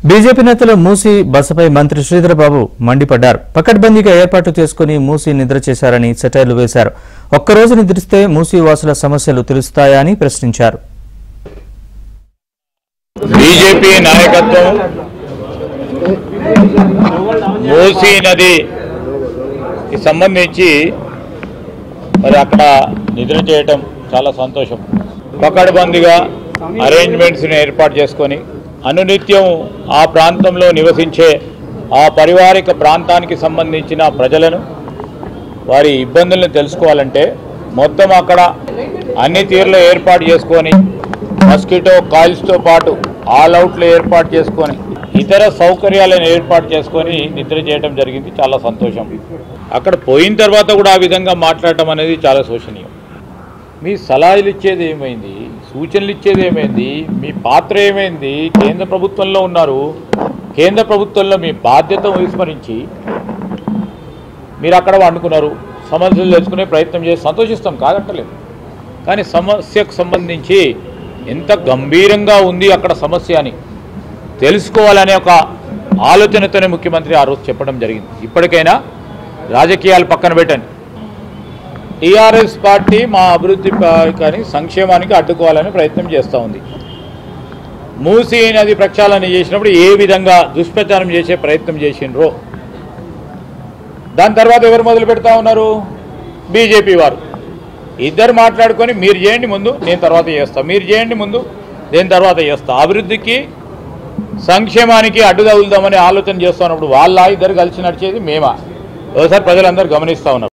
BJP నేతలు మూసి బసపై మంత్రి శ్రీధరబాబు మండిపడ్డారు పకడ్బందీగా ఏర్పాటు చేసుకుని మూసి నిద్ర చేశారని సెటైర్లు వేశారు ఒక్కరోజు నిద్రిస్తే మూసి వాసుల సమస్యలు తెలుస్తాయా అని ప్రశ్నించారు బీజేపీ నాయకత్వం మూసీ నదికి సంబంధించి మరి అక్కడ నిద్ర చేయటం చాలా సంతోషం పకడ్బందీగా అరేంజ్మెంట్స్ని ఏర్పాటు చేసుకొని అనునిత్యం ఆ ప్రాంతంలో నివసించే ఆ పరివారిక ప్రాంతానికి సంబంధించిన ప్రజలను వారి ఇబ్బందులను తెలుసుకోవాలంటే మొత్తం అక్కడ అన్ని తీర్లు ఏర్పాటు చేసుకొని మస్కిటో కాయిల్స్తో పాటు ఆల్ అవుట్లు ఏర్పాటు చేసుకొని ఇతర సౌకర్యాలను ఏర్పాటు చేసుకొని నిద్ర చేయడం జరిగింది చాలా సంతోషం అక్కడ పోయిన తర్వాత కూడా ఆ విధంగా మాట్లాడటం అనేది చాలా శోచనీయం మీ సలహాలు ఇచ్చేది ఏమైంది సూచనలు ఇచ్చేది ఏమైంది మీ పాత్ర ఏమైంది కేంద్ర ప్రభుత్వంలో ఉన్నారు కేంద్ర ప్రభుత్వంలో మీ బాధ్యత విస్మరించి మీరు అక్కడ వండుకున్నారు సమస్యలు తెలుసుకునే ప్రయత్నం చేసి సంతోషిస్తాం కాదంటలేదు కానీ సమస్యకు సంబంధించి ఎంత గంభీరంగా ఉంది అక్కడ సమస్య అని తెలుసుకోవాలనే ఒక ఆలోచనతోనే ముఖ్యమంత్రి ఆ రోజు చెప్పడం జరిగింది ఇప్పటికైనా రాజకీయాలు పక్కన పెట్టండి టీఆర్ఎస్ పార్టీ మా అభివృద్ధి పా- కానీ సంక్షేమానికి అడ్డుకోవాలని ప్రయత్నం చేస్తూ ఉంది మూసీ నది ప్రక్షాళన చేసినప్పుడు ఏ విధంగా దుష్ప్రచారం చేసే ప్రయత్నం చేసిండ్రో దాని తర్వాత ఎవరు మొదలు పెడతా ఉన్నారు బీజేపీ వారు ఇద్దరు మాట్లాడుకొని మీరు చేయండి ముందు నేను తర్వాత చేస్తా మీరు చేయండి ముందు నేను తర్వాత చేస్తా అభివృద్ధికి సంక్షేమానికి అడ్డు తగులుదామని ఆలోచన చేస్తున్నప్పుడు వాళ్ళ ఇద్దరు కలిసి నడిచేది మేమా ఒకసారి ప్రజలందరూ గమనిస్తూ ఉన్నారు